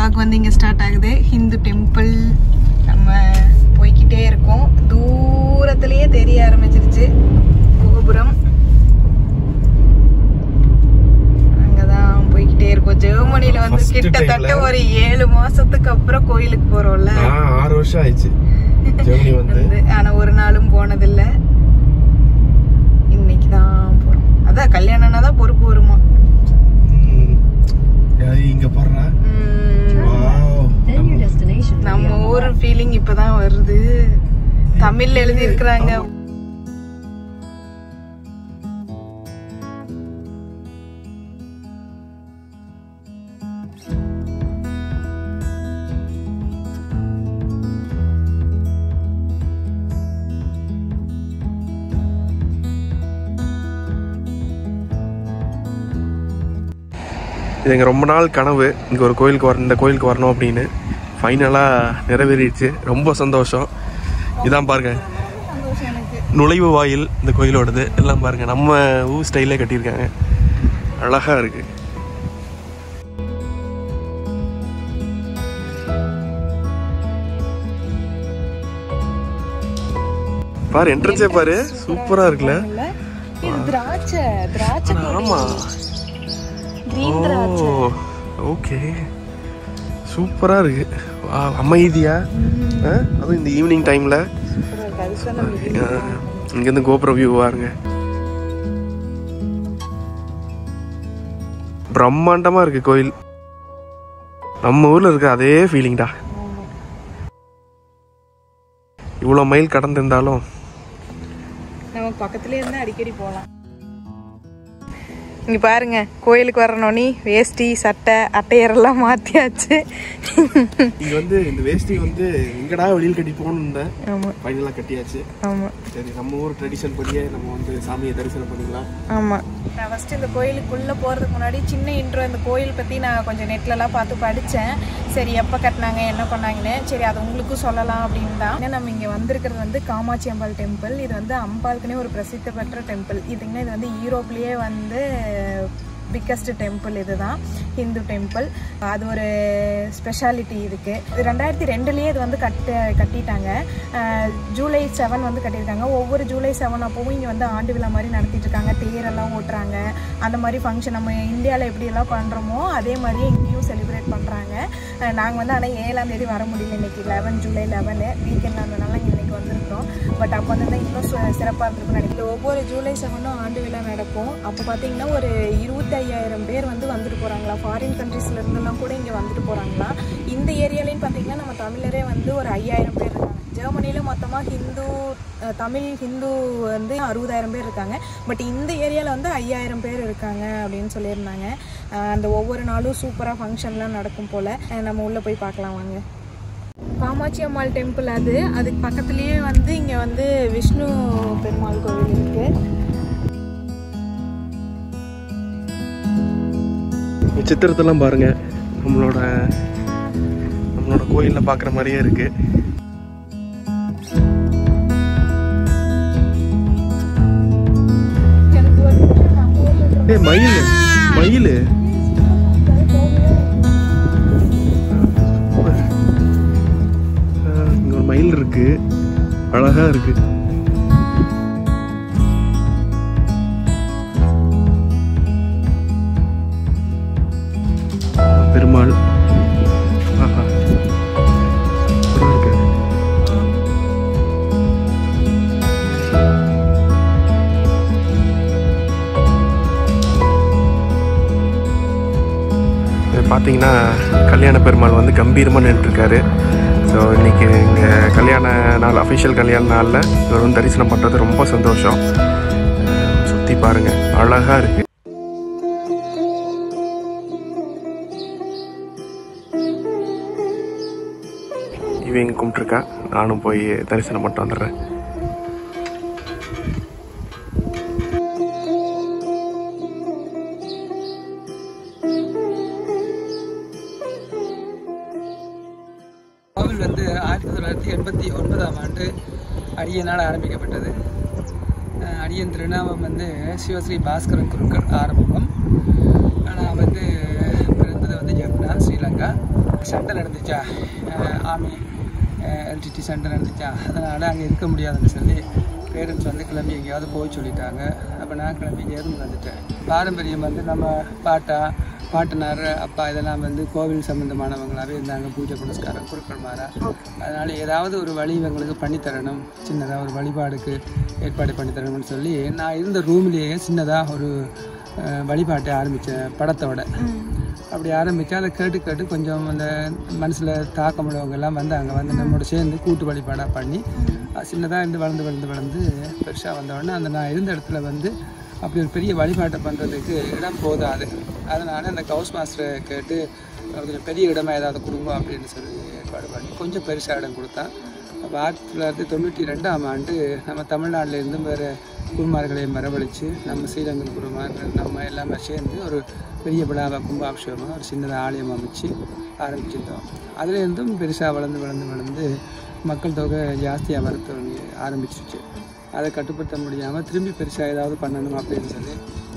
vlog வந்து இங்கே start ஆகுது ஹிந்து டெம்பிள் நம்ம போய்க்கிட்டே இருக்கோம் தூரத்துலயே தெரிய ஆரம்பிச்சிருச்சு கோபுரம் அங்கதான் போய்க்கிட்டே இருக்கோம் ஜெர்மனில வந்து First கிட்டத்தட்ட timeல- ஒரு ஏழு மாசத்துக்கு அப்புறம் கோயிலுக்கு போறோம்ல நான் ஆறு வருஷம் ஆயிடுச்சு ஜெர்மனி வந்து வந்து ஆனா ஒரு நாளும் போனதில்ல இன்னைக்கு தான் போறோம் அதான் கல்யாணம்னா தான் பொறுப்பு வருமா ம். ஏய், இங்க போடுறா உம், wow Then your destination. will be நம்ம on the your left. Feeling இப்பதான் வருது தமிழ்ல எழுதி இருக்கிறாங்க இது எங்க ரொம்ப நாள் கனவு இங்க ஒரு கோயிலுக்கு வர இந்த கோயிலுக்கு வரணும் அப்படின்னு ஃபைனலாக நிறைவேறிடுச்சு ரொம்ப சந்தோஷம் இதான் பாருங்க சந்தோஷம் எனக்கு நுழைவு வாயில் இந்த கோயிலோடது எல்லாம் பாருங்க நம்ம ஊர் ஸ்டைலே கட்டியிருக்காங்க அழகா இருக்கு பாரு என்ட்ரன்ஸே பாரு சூப்பரா இருக்குல்ல இல்ல? இது திராட்சை திராட்சை ஆமா கிரீன் திராட்சை ஓ ஓகே சூப்பரா இருக்கு வா அமைதியா ஆ, அதுவும் இந்த ஈவினிங் டைம்ல சூப்பரா இருக்கு. அது சொன்ன மாதிரி. இங்கேருந்து கோபுர வியூ பாருங்க பிரம்மாண்டமா இருக்கு கோயில் நம்ம ஊர்ல இருக்க அதே ஃபீலிங்டா இவ்வளோ மைல் கடந்திருந்தாலும் நம்ம பக்கத்துலயே இருந்தா அடிக்கடி போலாம் இங்க பாருங்க கோயிலுக்கு வரணும்னி வேஷ்டி சட்டை அட்டையரெல்லாம் மாத்தியாச்சு இங்க வந்து இந்த வேஷ்டி வந்து எங்கடா வெளியில் கட்டி போகணுன்னு ஆமா ஃபைனலாக கட்டியாச்சு ஆமா சரி நம்ம ஊர் ட்ரெடிஷன் படியே நம்ம வந்து சாமியை தரிசனம் பண்ணிக்கலாம் ஆமா நான் ஃபர்ஸ்ட் இந்த கோயிலுக்குள்ள போறதுக்கு முன்னாடி சின்ன இன்ட்ரோ இந்த கோயில் பத்தி நான் கொஞ்சம் நெட்லலாம் பார்த்து படிச்சேன் சரி எப்போ கட்டினாங்க என்ன பண்ணாங்கன்னு சரி அது உங்களுக்கும் சொல்லலாம் அப்படின்னு தான் ஏன்னா நம்ம இங்க வந்திருக்கிறது வந்து காமாட்சி அம்பாள் டெம்பிள் இது வந்து அம்பாளுக்குனே ஒரு பிரசித்தி பெற்ற டெம்பிள் இதுங்கன்னா இது வந்து யூரோப்லயே வந்து பிக்கஸ்ட் டெம்பிள் இதுதான் ஹிந்து டெம்பிள் அது ஒரு ஸ்பெஷாலிட்டி இதுக்கு இது ரெண்டாயிரத்தி ரெண்டுலேயே இது வந்து கட்ட கட்டிட்டாங்க அஹ் ஜூலை செவன் வந்து கட்டியிருக்காங்க ஒவ்வொரு ஜூலை செவன் அப்பவும் இங்கே வந்து ஆண்டு விழா மாதிரி நடத்திட்டு இருக்காங்க தேரெல்லாம் ஓட்டுறாங்க அந்த மாதிரி ஃபங்க்ஷன் நம்ம இந்தியாவில் எப்படியெல்லாம் பண்ணுறோமோ அதே மாதிரியே இங்கேயும் செலிப்ரேட் பண்ணுறாங்க நாங்கள் வந்து ஆனால் ஏழாம் தேதி வர முடியல இன்னைக்கு லெவன் ஜூலை லெவனு வீக்கெண்ட் இருந்தனால இங்கே இன்னைக்கு வந்திருக்கிறோம் பட் அப்போ வந்து இன்னும் சிறப்பாக இருந்திருக்கும்னு நினைக்கிறேன் ஒவ்வொரு ஜூலை செவனும் ஆண்டு விழா நடக்கும் அப்போ பார்த்தீங்கன்னா ஒரு இருபத்தி ஐயாயிரம் பேர் வந்து வந்துட்டு போகிறாங்களா ஃபாரின் கண்ட்ரீஸ்ல இருந்தெல்லாம் கூட இங்கே வந்துட்டு போகிறாங்களா இந்த ஏரியாலையும் பார்த்தீங்கன்னா நம்ம தமிழரே வந்து ஒரு ஐயாயிரம் பேர் இருக்காங்க ஜெர்மனியில் மொத்தமாக ஹிந்து அஹ், தமிழ் ஹிந்து வந்து அறுபதாயிரம் பேர் இருக்காங்க பட் இந்த ஏரியாவில் வந்து ஐயாயிரம் பேர் இருக்காங்க அப்படின்னு சொல்லியிருந்தாங்க அஹ், அந்த ஒவ்வொரு நாளும் சூப்பராக ஃபங்க்ஷன்லாம் நடக்கும் போல் நம்ம உள்ளே போய் பார்க்கலாம் வாங்க காமாட்சி அம்மாள் டெம்பிள் அது அதுக்கு பக்கத்துலேயே வந்து இங்கே வந்து விஷ்ணு பெருமாள் கோவில் இருக்குது சித்திரத்தெல்லாம் பாருங்க நம்மளோட நம்மளோட கோயில்ல பார்க்குற மாதிரியே இருக்கு எனக்கு வந்து நம்ம ஊர்ல இருக்கிற ஏய் மயில் மயில் இங்க ஒரு மயில் இருக்கு அழகா இருக்கு பெருமாள் ஆஹா சூப்பரா இருக்கு இது பார்த்தீங்கன்னா கல்யாண பெருமாள் வந்து கம்பீரமாக நின்றுருக்காரு ஸோ இன்னைக்கு இங்கே கல்யாண நாள் அஃபிஷியல் கல்யாண நாளில் இவர் வந்து தரிசனம் பண்ணுறது ரொம்ப சந்தோஷம் சுற்றி பாருங்கள் அழகாக இருக்குது இவங்க கும்பிட்ருக்கா நானும் போய் தரிசனம் பண்ணிட்டு வந்துடுறேன் கோவில் வந்து ஆயிரத்தி தொள்ளாயிரத்தி எண்பத்தி ஒன்பதாம் ஆண்டு அடியனால் ஆரம்பிக்கப்பட்டது அஹ் அடியன் திருநாமம் வந்து சிவஸ்ரீ பாஸ்கரன் குருக்கள் ஆரம்பம் நான் வந்து பிறந்தது வந்து ஜெஃப்னா ஸ்ரீலங்கா சண்டை நடந்துச்சா ஆர்மி எல்டிடி சண்டை நடந்துச்சா அதனால் அங்கே இருக்க முடியாதுன்னு சொல்லி பேரண்ட்ஸ் வந்து கிளம்பி எங்கேயாவது போய் சொல்லிட்டாங்க அப்போ நான் கிளம்பி இங்கே இருந்து வந்துட்டேன் பாரம்பரியம் வந்து நம்ம பாட்டா பாட்டனார் அப்பா இதெல்லாம் வந்து கோவில் சம்மந்தமானவங்களாகவே இருந்தாங்க பூஜை புனஸ்காரம் குருக்கள்மாரா அதனால் ஏதாவது ஒரு வழி இவங்களுக்கு பண்ணித்தரணும் சின்னதாக ஒரு வழிபாடுக்கு ஏற்பாடு பண்ணித்தரணும்னு சொல்லி நான் இருந்த ரூம்லேயே சின்னதாக ஒரு அஹ், வழிபாட்டை ஆரம்பித்தேன் படத்தோட அப்படி ஆரம்பித்தா அதை கேட்டு கேட்டு கொஞ்சம் அந்த மனசில் தாக்கம் உள்ளவங்க எல்லாம் வந்து அங்கே வந்து நம்மளோட சேர்ந்து கூட்டு வழிபாடாக பண்ணி சின்னதாக இருந்து வளர்ந்து வளர்ந்து வளர்ந்து பெருசாக வந்தோடனே அந்த நான் இருந்த இடத்துல வந்து அப்படி ஒரு பெரிய வழிபாட்டை பண்ணுறதுக்கு இடம் போதாது அதனால் அந்த கவுஸ் மாஸ்டரை கேட்டு கொஞ்சம் பெரிய இடமா ஏதாவது கொடுங்க அப்படின்னு சொல்லி ஏற்பாடு பண்ணி கொஞ்சம் பெருசாக இடம் கொடுத்தான் அப்போ ஆயிரத்தி தொள்ளாயிரத்தி தொண்ணூற்றி ரெண்டாம் ஆண்டு நம்ம தமிழ்நாட்டில் இருந்து வேறு குருமார்களையும் வரவழைச்சு நம்ம ஸ்ரீரங்கம் குருமார் நம்ம எல்லாமே சேர்ந்து ஒரு பெரிய விழாவை கும்பாபிஷேகமாக ஒரு சின்னதாக ஆலயம் அமைச்சு ஆரம்பிச்சிருந்தோம் அதுலேருந்தும் பெருசாக வளர்ந்து வளர்ந்து வளர்ந்து மக்கள் தொகை ஜாஸ்தியாக வர தொடங்கி ஆரம்பிச்சிருச்சு அதை கட்டுப்படுத்த முடியாமல் திரும்பி பெருசாக ஏதாவது பண்ணணும் அப்படின்னு சொல்லி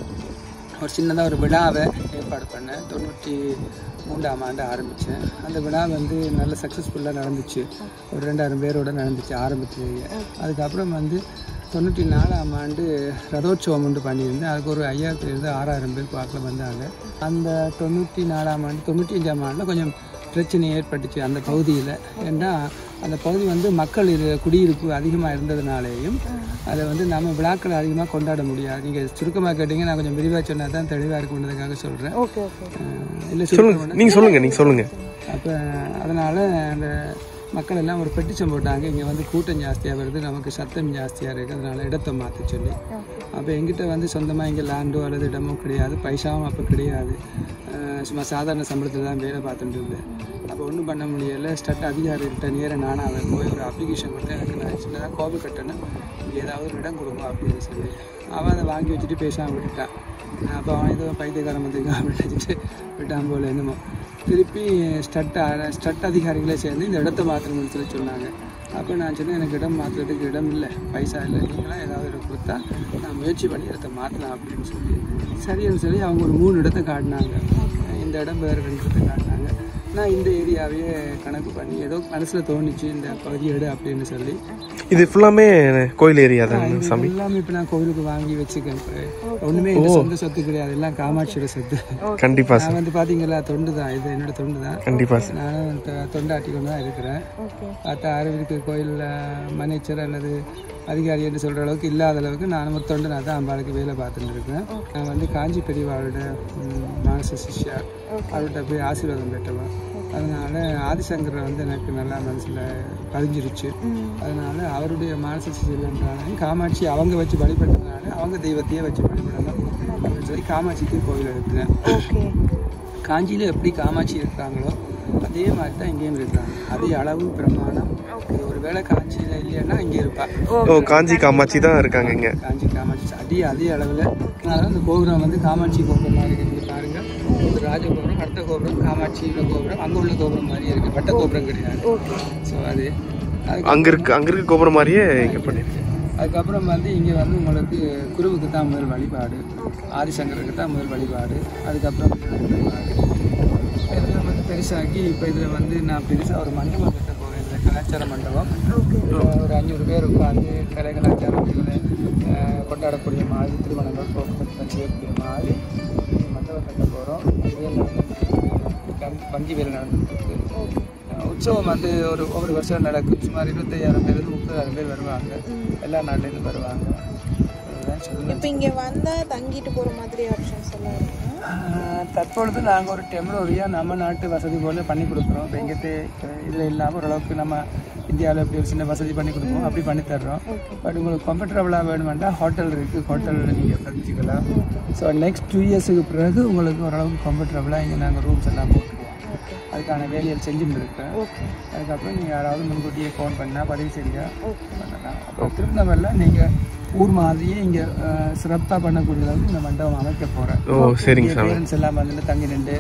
ஒரு சின்னதாக ஒரு விழாவை ஏற்பாடு பண்ணேன் தொண்ணூற்றி மூன்றாம் ஆண்டு ஆரம்பித்தேன் அந்த விழா வந்து நல்ல சக்ஸஸ்ஃபுல்லாக நடந்துச்சு ஒரு ரெண்டாயிரம் பேரோட நடந்துச்சு ஆரம்பத்திலேயே அதுக்கப்புறம் வந்து தொண்ணூற்றி நாலாம் ஆண்டு ரதோற்சவம் ஒன்று பண்ணியிருந்தேன் அதுக்கு ஒரு ஐயாயிரத்துலேருந்து ஆறாயிரம் பேர் பார்க்க வந்தாங்க அந்த தொண்ணூற்றி நாலாம் ஆண்டு தொண்ணூற்றி அஞ்சாம் ஆண்டில் கொஞ்சம் பிரச்சனை ஏற்பட்டுச்சு அந்த பகுதியில் ஏன்னா அந்த பகுதி வந்து மக்கள் இது குடியிருப்பு அதிகமாக இருந்ததுனாலேயும் அதை வந்து நம்ம விழாக்களை அதிகமாக கொண்டாட முடியாது நீங்கள் சுருக்கமாக கேட்டீங்க நான் கொஞ்சம் விரிவாக சொன்னால் தான் தெளிவாக இருக்குன்றதுக்காக சொல்கிறேன் ஓகே ஓகே இல்லை சொல்லுங்க நீங்க சொல்லுங்க நீங்க சொல்லுங்க அப்போ அதனால் அந்த மக்கள் எல்லாம் ஒரு பெட்டிஷன் போட்டாங்க இங்கே வந்து கூட்டம் ஜாஸ்தியாக வருது நமக்கு சத்தம் ஜாஸ்தியாக இருக்குது அதனால் இடத்தை மாற்ற சொல்லி அப்போ எங்கிட்ட வந்து சொந்தமாக இங்கே லேண்டோ அல்லது இடமோ கிடையாது பைசாவும் அப்போ கிடையாது அஹ் சும்மா சாதாரண சம்பளத்தில் தான் வேலை பார்த்துட்டு இருந்தேன் அப்போ ஒன்றும் பண்ண முடியலை ஸ்டட் அதிகாரிகிட்ட நேராக நானும் அவன் போய் ஒரு அப்ளிகேஷன் கொடுத்து எனக்கு நான் சின்னதாக கோபம் கட்டணும் இங்கே ஏதாவது ஒரு இடம் கொடுங்க அப்படின்னு சொல்லி அவன் அதை வாங்கி வச்சுட்டு பேசாமல் விட்டுட்டான் அப்போ அவன் ஏதோ பைத்தியக்காரன் வந்துருக்கான் அப்படின்னு நினச்சிட்டு விட்டான் போல என்னமோ திருப்பி ஸ்டட் ஸ்டட் அதிகாரிகளே சேர்ந்து இந்த இடத்த மாற்றணும்னு சொல்லி சொன்னாங்க அப்போ நான் சொன்னேன் எனக்கு இடம் மாற்றுறதுக்கு இடம் இல்லை பைசா இல்லை நீங்களாம் ஏதாவது இடம் கொடுத்தா நான் முயற்சி பண்ணி இடத்த மாற்றலாம் அப்படின்னு சொல்லி சரின்னு சொல்லி அவங்க ஒரு மூணு இடத்த காட்டினாங்க இந்த இடம் வேறு ரெண்டு இடத்த காட்டினாங்க நான் இந்த ஏரியாவையே கணக்கு பண்ணி ஏதோ மனசில் தோணுச்சு இந்த பகுதி எடு அப்படின்னு சொல்லி இது ஃபுல்லாமே கோயில் ஏரியா தான் இது சாமி எல்லாமே இப்போ நான் கோவிலுக்கு வாங்கி வச்சுக்கேன் இப்ப ஒண்ணுமே இந்த சொந்த சொத்து கிடையாது எல்லாம் காமாட்சியோட சொத்து கண்டிப்பா சார் நான் வந்து பாத்தீங்களா தொண்டு தான் இது என்னோட தொண்டு தான் கண்டிப்பா சார் நானும் தொ- தொண்டாட்டி கொண்டு தான் இருக்கிறேன் பார்த்தா அரவிற்கு கோயிலில் மனேச்சர் அல்லது அதிகாரி என்று சொல்கிற அளவுக்கு இல்லாத அளவுக்கு நான் ஒரு தொண்டு நான் தான் அம்பாளுக்கு வேலை பார்த்துட்டு இருக்கேன் நான் வந்து காஞ்சி பெரியவாளோட ம், மானச சிஷ்யா அவர்கிட்ட போய் ஆசீர்வாதம் பெற்றவன் அதனால ஆதிசங்கரை வந்து எனக்கு நல்லா மனசில் பதிஞ்சிருச்சு அதனால அவருடைய மானச சிஷ்யன்றனால காமாட்சி அவங்க வச்சு வழிபட்டதுனால அவங்க தெய்வத்தையே வச்சு வழிபடணும் அப்படின்னு சொல்லி காமாட்சிக்கு கோயில் எடுத்தேன் ஓகே காஞ்சியில் எப்படி காமாட்சி இருக்கிறாங்களோ அதே மாதிரி தான் இங்கேயும் இருக்காங்க அதே அளவு பிரமாணம் இது ஒருவேளை காஞ்சியில் இல்லைன்னா இங்கே இருப்பா ஓ காஞ்சி காமாட்சி தான் இருக்காங்க இங்க காஞ்சி காமாட்சி அதே அதே அளவில் அதனால அந்த கோபுரம் வந்து காமாட்சி கோபுரம் மாதிரி இருக்கு இங்க பாருங்க இது ராஜகோபுரம் அடுத்த கோபுரம் காமாட்சியோட கோபுரம் அங்கே உள்ள கோபுரம் மாதிரி இருக்கு வட்ட கோபுரம் கிடையாது ஸோ அது அதுக்கு அங்க இருக்கு அங்க இருக்க கோபுரம் மாதிரியே இங்க பண்ணிருக்கேன் அதுக்கப்புறம் வந்து இங்கே வந்து உங்களுக்கு குருவுக்கு தான் முதல் வழிபாடு ஆதிசங்கருக்கு தான் முதல் வழிபாடு அதுக்கப்புறம் வழிபாடு இதெல்லாம் வந்து பெருசாக்கி இப்போ இதில் வந்து நான் பெருசாக ஒரு மண்டபம் கட்ட போகிறேன் இதில் கலாச்சார மண்டபம் ஒரு அஞ்சூறு பேர் உட்காந்து கலை கலாச்சாரங்களை அஹ், கொண்டாடக்கூடிய மாதிரி திருமணங்கள் போக்குவரத்து செய்யக்கூடிய மாதிரி மண்டபம் கட்ட போகிறோம் வேல் நடந்துருக்கு வங்கி வேல் நடந்துருக்கு அஹ், உற்சவம் வந்து ஒரு ஒவ்வொரு வருஷம் நடக்கும் சுமார் இருபத்தையாயிரம் பேர் முப்பதாயிரம் பேர் வருவாங்க எல்லா நாட்டிலேருந்து வருவாங்க அதுதான் சொல்லுவேன் இப்போ இங்கே வந்தால் தங்கிட்டு போகிற மாதிரி ஆப்ஷன்ஸ் எல்லாம் இருக்கு ஆஹ் தற்பொழுது நாங்கள் ஒரு டெம்பரரியாக நம்ம நாட்டு வசதி போல பண்ணி கொடுக்குறோம் இப்போ எங்கிட்ட இதில் இல்லாமல் ஓரளவுக்கு நம்ம இந்தியாவில் எப்படி ஒரு சின்ன வசதி பண்ணி கொடுப்போம் அப்படி பண்ணி தர்றோம் பட் உங்களுக்கு கம்ஃபர்டபுளாக வேணுமெண்டா ஹோட்டல் இருக்குது ஹோட்டலில் நீங்கள் பதிச்சுக்கலாம் ஸோ நெக்ஸ்ட் டூ இயர்ஸுக்கு பிறகு உங்களுக்கு ஓரளவுக்கு கம்ஃபர்டபுளாக இங்கே நாங்கள் ரூம்ஸ் எல்லாம் போட்டுருவோம் அதுக்கான வேலைகள் செஞ்சுட்டு இருக்கேன் அதுக்கப்புறம் நீங்கள் யாராவது முன்கூட்டியே ஃபோன் பண்ணால் பதிவு செய்ய பண்ணலாம் அப்போ திருநெல்வேலியில் நீங்கள் ஊர் மாதிரியே இங்கே சிறப்பாக பண்ணக்கூடிய அளவுக்கு இந்த மண்டபம் அமைக்க போகிறேன் ஓ சரிங்க சாமி பேரண்ட்ஸ் எல்லாம் வந்து தங்கி நின்று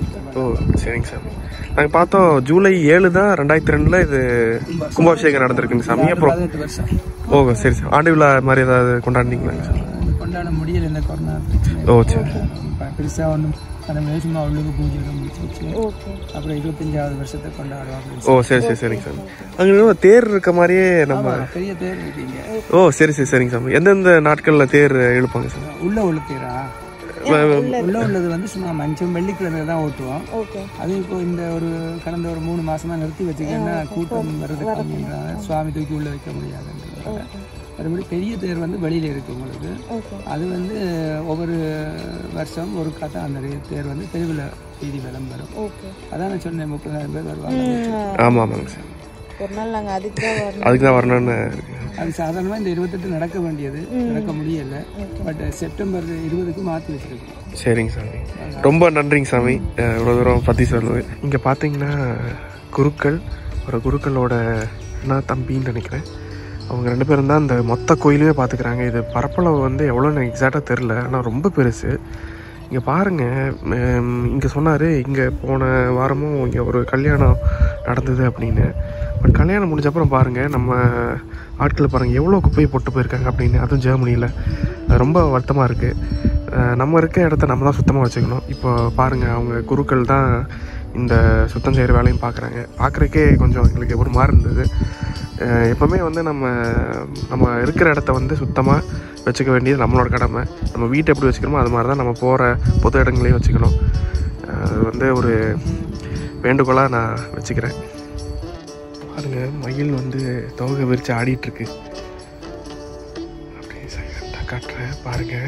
ஓ சரிங்க சாமி நாங்கள் பார்த்தோம் ஜூலை ஏழு தான் ரெண்டாயிரத்தி ரெண்டில் இது கும்பாபிஷேகம் நடந்திருக்குங்க சாமி அப்புறம் பதினெட்டு வருஷம் ஓ சரி சார் ஆண்டு விழா மாதிரி ஏதாவது கொண்டாடினீங்களாங்க சார் இது கொண்டாட முடியல இந்த கொரோனா பிரச்சனை ஓ சரி பெருசாக ஒன்றும் அந்த மாதிரி சும்மா உள்ளுக்கு பூஜையோட முடிச்சு வச்சு ஓகே அப்புறம் இருபத்தஞ்சாவது வருஷத்தை கொண்டாடுவாங்க ஓ சரி சரி சரிங்க சாமி அங்கே இன்னும் தேர் இருக்க மாதிரியே நம்ம ஆமா, பெரிய தேர் இருக்கீங்க ஓ சரி சரி சரிங்க சாமி எந்தெந்த நாட்களில் தேர் இழுப்பாங்க சாமி உள்ள உள்ள தேரா உள்ள உள்ளது வந்து சும்மா மஞ்சள் வெள்ளிக்கிழமை தான் ஓட்டுவோம் ஓகே அது இப்போ இந்த ஒரு கடந்த ஒரு மூணு மாசமா நிறுத்தி வச்சுக்கன்னா கூட்டம் வர்றது கம்மின்றாங்க சுவாமி தூக்கி உள்ள வைக்க முடியாதுன்றாங்க மறுபடி பெரிய தேர் வந்து வெளியில இருக்கு உங்களுக்கு ஓகே அது வந்து ஒவ்வொரு வருஷம் ஒரு கதை அந்த தேர் வந்து தெருவில் வீதி விளம்பரம் ஓகே அதான் நான் சொன்னேன் முப்பதாயிரம் பேர் வருவாங்க ஆமாம் ஆமாங்க சார் ஒரு நாள் நாங்கள் அதுக்கு தான் வரணும் அதுக்கு தான் வரணும்னு இருக்கு அது சாதாரணமாக இந்த இருபத்தெட்டு நடக்க வேண்டியது நடக்க முடியல பட் செப்டம்பர் இருபதுக்கு மாற்றி வச்சிருக்கோம் சரிங்க சாமி ரொம்ப நன்றிங்க சாமி அஹ் இவ்வளோ தூரம் பற்றி சொல்லுது இங்கே பார்த்தீங்கன்னா குருக்கள் ஒரு குருக்களோட அண்ணா தம்பின்னு நினைக்கிறேன் அவங்க ரெண்டு பேரும் தான் இந்த மொத்த கோயிலுமே பார்த்துக்கிறாங்க இது பரப்பளவு வந்து எவ்வளோன்னு எக்ஸாக்டாக தெரில ஆனால் ரொம்ப பெருசு இங்கே பாருங்கள் இங்கே சொன்னார் இங்கே போன வாரமும் இங்கே ஒரு கல்யாணம் நடந்தது அப்படின்னு பட் கல்யாணம் முடிஞ்ச அப்புறம் பாருங்கள் நம்ம ஆட்கள் பாருங்கள் எவ்வளோ குப்பையை போட்டு போயிருக்காங்க அப்படின்னு அதுவும் ஜெர்மனியில் அது ரொம்ப வருத்தமாக இருக்குது நம்ம இருக்க இடத்த நம்ம தான் சுத்தமாக வச்சுக்கணும் இப்போ பாருங்கள் அவங்க குருக்கள் தான் இந்த சுத்தம் செய்கிற வேலையும் பார்க்குறாங்க பார்க்குறக்கே கொஞ்சம் எங்களுக்கு ஒரு மாதிரி இருந்தது அஹ் எப்பவுமே வந்து நம்ம நம்ம இருக்கிற இடத்த வந்து சுத்தமாக வச்சுக்க வேண்டியது நம்மளோட கடமை நம்ம வீட்டை எப்படி வச்சுக்கிறோமோ அது மாதிரி தான் நம்ம போகிற பொது இடங்களையும் வச்சுக்கணும் அஹ் அது வந்து ஒரு வேண்டுகோளாக நான் வச்சுக்கிறேன் பாருங்க மயில் வந்து தொகை விரித்து ஆடிட்டுருக்கு அப்படியே சைலண்டாக காட்டுறேன் பாருங்கள்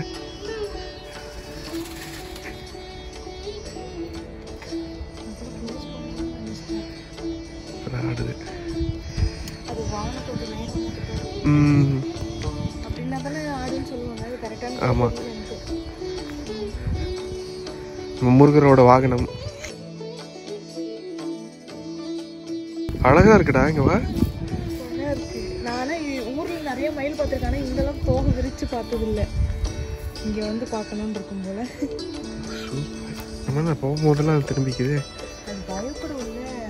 இப்பதான் ஆடுது அது வானத்தோட நேரம் ம், அப்படின்னா தானே ஆடுன்னு சொல்லுவாங்க அது கரெக்டான ஆமா. நம்ம முருகரோட வாகனம் அழகா இருக்குடா இங்க வா இருக்கு நானே ஊர்ல நிறைய மயில் பார்த்துருக்கேன் ஆனால் இங்கெல்லாம் போக விரிச்சு பார்த்ததில்ல இங்க வந்து பார்க்கணும்னு இருக்கும் போல நம்ம நான் போகும்போதெல்லாம் அது திரும்பிக்குது அது பயப்படும்ல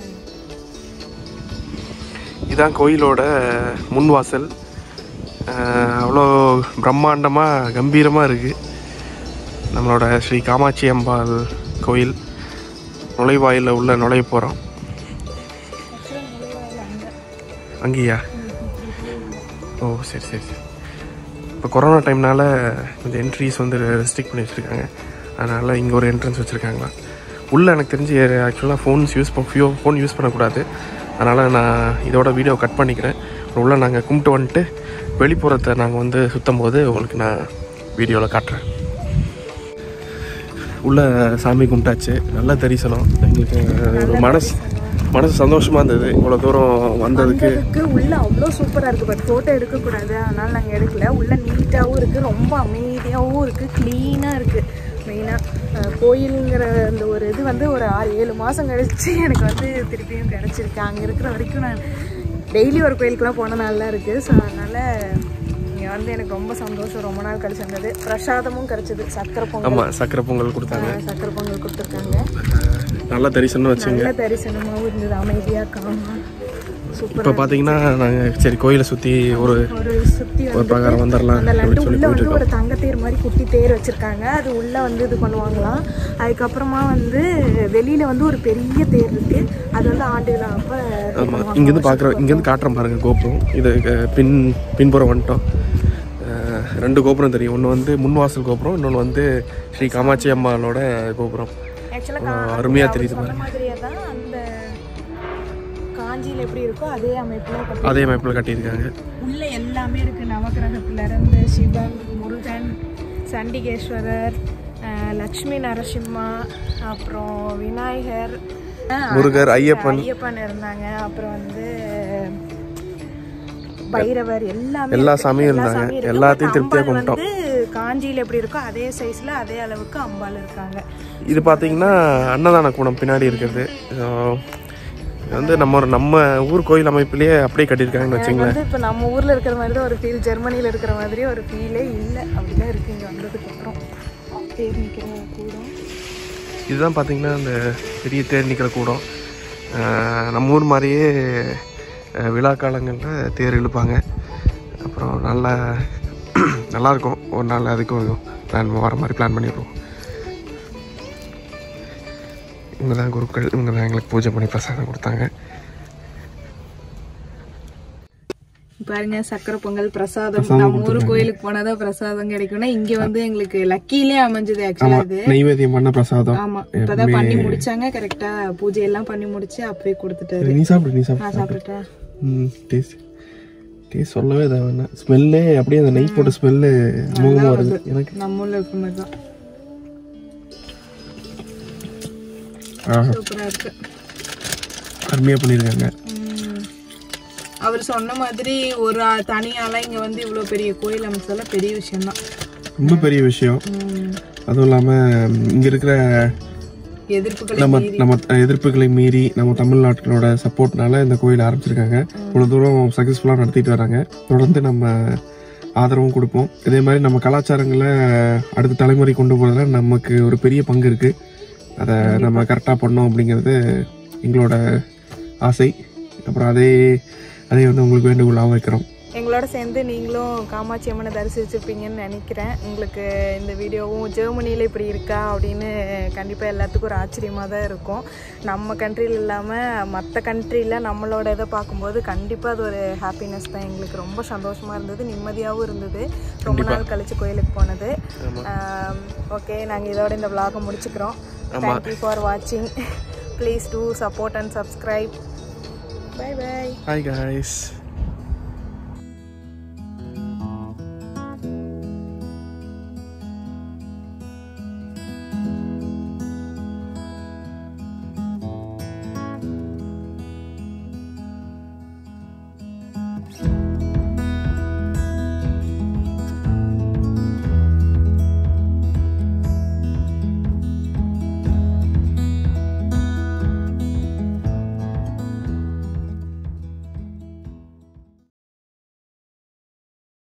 இதான் கோயிலோட முன்வாசல் அஹ், அவ்வளோ பிரம்மாண்டமாக கம்பீரமாக இருக்குது நம்மளோட ஸ்ரீ காமாட்சி அம்பாள் கோயில் நுழைவாயிலில் உள்ள நுழைய போகிறோம் ஆக்சுவலாக நுழைவாயில் அங்கே அங்கேயா ஓ சரி சரி சரி இப்போ கொரோனா டைம்னால கொஞ்சம் என்ட்ரிஸ் வந்து ரெஸ்ட்ரிக்ட் பண்ணி வச்சுருக்காங்க அதனால் இங்கே ஒரு என்ட்ரன்ஸ் வச்சுருக்காங்களா உள்ளே எனக்கு தெரிஞ்சு ஆக்சுவலாக ஃபோன்ஸ் யூஸ் ஃபோன் யூஸ் பண்ணக்கூடாது அதனால் நான் இதோட வீடியோ கட் பண்ணிக்கிறேன் உள்ளே நாங்கள் கும்பிட்டு வந்துட்டு வெளிப்புறத்தை நாங்கள் வந்து சுத்தம் போது உங்களுக்கு நான் வீடியோவில் காட்டுறேன் உள்ள சாமி கும்பிட்டாச்சு நல்ல தரிசனம் எங்களுக்கு ஒரு மனசு மனசு சந்தோஷமாக இருந்தது இவ்வளோ தூரம் வந்ததுக்கு வந்ததுக்கு உள்ள அவ்வளோ சூப்பராக இருக்குது பட் ஃபோட்டோ எடுக்கக்கூடாது அதனால நாங்கள் எடுக்கல உள்ள நீட்டாகவும் இருக்குது ரொம்ப அமைதியாகவும் இருக்குது க்ளீனாக இருக்குது மெயினாக கோயிலுங்கிற அந்த ஒரு இது வந்து ஒரு ஆறு ஏழு மாதம் கழிச்சு எனக்கு வந்து திருப்பியும் கிடச்சிருக்கு அங்கே இருக்கிற வரைக்கும் நான் டெய்லி ஒரு கோயிலுக்குலாம் போன நாள்லாம் இருக்குது ஸோ அதனால் இங்கே வந்து எனக்கு ரொம்ப சந்தோஷம் ரொம்ப நாள் கழிச்சு வந்தது பிரசாதமும் கிடச்சிது சக்கரை பொங்கல் ஆமாம் சக்கரை பொங்கல் கொடுத்தாங்க ஆஹ் சக்கரை பொங்கல் கொடுத்துருக்காங்க நல்ல தரிசனம் வச்சுங்க நல்ல தரிசனமாகவும் இருந்தது அமைதியாக காமா சூப்பர் இப்போ பார்த்தீங்கன்னா நாங்கள் சரி கோயிலை சுற்றி ஒரு ஒரு சுத்தி ஒரு வந்து பிரகாரம் வந்துடலாம் அந்த லட்டு அப்படின்னு சொல்லி உள்ள போயிட்டு வந்து ஒரு தங்க தேர் மாதிரி குட்டி தேர் வச்சிருக்காங்க அது உள்ள வந்து இது பண்ணுவாங்களாம் அதுக்கப்புறமா வந்து வெளியில வந்து ஒரு பெரிய தேர் இருக்கு அது வந்து ஆண்டு விழா அப்ப இது ஆமாம் பண்ணுவாங்க. இங்கேருந்து பார்க்குறோம் இங்கேருந்து காட்டுறோம் பாருங்க கோபுரம் இது அஹ், பின் பின்புறம் வந்துட்டோம் அஹ், ரெண்டு கோபுரம் தெரியும் ஒன்று வந்து முன்வாசல் கோபுரம் இன்னொன்று வந்து ஸ்ரீ காமாட்சி அம்மாளோட கோபுரம் Actually ஆ, கா- அருமையா அவர் தெரியுது சொன்ன மாதிரியே தான் அந்த காஞ்சியில எப்படி இருக்கோ அதே அமைப்புல கட்டி- அதே அமைப்பில் கட்டியிருக்காங்க உள்ள எல்லாமே இருக்கு நவக்கிரகத்துல இருந்து சிவன் முருகன் சண்டிகேஸ்வரர் அஹ், லக்ஷ்மி நரசிம்மா அப்புறம் விநாயகர் அஹ், முருகர், ஐயப்பன். ஐயப்பன் இருந்தாங்க அப்புறம் வந்து பைரவர் எல்லாமே எல்லா இருக்கு. சாமியும் எல்லா இருந்தாங்க. சாமியும் இருக்கு. எல்லாத்தையும் But திருப்தியா அம்பாள் கும்பிட்டோம். வந்து காஞ்சியில எப்படி இருக்கோ அதே சைஸ்ல அதே அளவுக்கு அம்பாள் இருக்காங்க இது பார்த்தீங்கன்னா அன்னதான கூடம் பின்னாடி இருக்கிறது So, இது வந்து நம்ம ஒரு நம்ம ஊர் கோயில் அமைப்பிலேயே அப்படியே கட்டியிருக்காங்கன்னு எனக்கு வச்சுங்களேன் வந்து இப்போ நம்ம ஊர்ல இருக்கிற மாதிரி தான் ஒரு ஃபீல் ஜெர்மனில இருக்கிற மாதிரி ஒரு ஃபீலே இல்லை அப்படிதான் இருக்கு இங்க வந்ததுக்கு அப்புறம் தேர் நிக்கிற கூடம் இதுதான் பார்த்தீங்கன்னா இந்த பெரிய தேர் நிற்கிற கூடம் அஹ் நம்ம ஊர் மாதிரியே அஹ் விழா காலங்களில் தேர் இழுப்பாங்க அப்புறம் நல்லா நல்லாயிருக்கும் ஒரு நாள் அதுக்கும் பிளான் வர மாதிரி பிளான் பண்ணிடுவோம் இவங்க தான் குருக்கள் இவங்க தான் எங்களுக்கு பூஜை பண்ணி பிரசாதம் கொடுத்தாங்க பாருங்க சக்கரை பொங்கல் பிரசாதம் நம்ம ஊர் கோயிலுக்கு போனாதான் பிரசாதம் கிடைக்கும்னா இங்க வந்து எங்களுக்கு லக்கிலே அமைஞ்சது ஆக்சுவலா இது நெய்வேத்தியம் பண்ண பிரசாதம் ஆமா இப்பதான் பண்ணி முடிச்சாங்க கரெக்டா பூஜை எல்லாம் பண்ணி முடிச்சு அப்பவே கொடுத்துட்டாரு நீ சாப்பிடு நீ சாப்பிடு நான் சாப்பிட்டுட்டேன் ம் டேஸ்ட் டேஸ்ட் சொல்லவே தேவையில்ல ஸ்மெல்லே அப்படியே அந்த நெய் போட்ட ஸ்மெல்லு மூகமாக வருது எனக்கு நம்ம ஊர்ல இருக்கிற மாதிரி தான் ஆஹா சூப்பரா இருக்கு அருமையாக பண்ணியிருக்காங்க உம். அவர் சொன்ன மாதிரி ஒரு ஆ- தனியால இங்க வந்து இவ்வளவு பெரிய கோயில் அமைச்சதெல்லாம் பெரிய விஷயம் தான் ரொம்ப பெரிய விஷயம் அதுவும் இல்லாமல் இங்கே இருக்கிற எதிர்ப்புகளை நம்ம நம்ம எதிர்ப்புகளை மீறி நம்ம தமிழ்நாட்டினோட சப்போர்ட்னால இந்த கோயில் ஆரம்பிச்சிருக்காங்க இவ்வளோ தூரம் சக்ஸஸ்ஃபுல்லாக நடத்திட்டு வராங்க தொடர்ந்து நம்ம ஆதரவும் கொடுப்போம் இதே மாதிரி நம்ம கலாச்சாரங்களை அடுத்த தலைமுறை கொண்டு போகிறதுல நமக்கு ஒரு பெரிய பங்கு இருக்குது அதை நம்ம கரெக்டாக பண்ணோம் அப்படிங்கிறது எங்களோட ஆசை அப்புறம் அதே அதே வந்து உங்களுக்கு வேண்டுகோளாகவும் வைக்கிறோம் எங்களோட சேர்ந்து நீங்களும் காமாட்சி அம்மனை தரிசிச்சிருப்பீங்கன்னு நினைக்கிறேன் உங்களுக்கு இந்த வீடியோவும் ஜெர்மனியில் இப்படி இருக்கா அப்படின்னு கண்டிப்பாக எல்லாத்துக்கும் ஒரு ஆச்சரியமாக தான் இருக்கும் நம்ம கண்ட்ரியில் இல்லாமல் மற்ற கண்ட்ரியில் நம்மளோட இதை பார்க்கும்போது கண்டிப்பாக அது ஒரு ஹாப்பினஸ் தான் எங்களுக்கு ரொம்ப சந்தோஷமாக இருந்தது நிம்மதியாகவும் இருந்தது ரொம்ப நாள் கழிச்சு கோயிலுக்கு போனது ஓகே நாங்கள் இதோட இந்த vlog-அ முடிச்சுக்கிறோம் தேங்க்யூ ஃபார் வாட்சிங் please do support and subscribe bye bye hi guys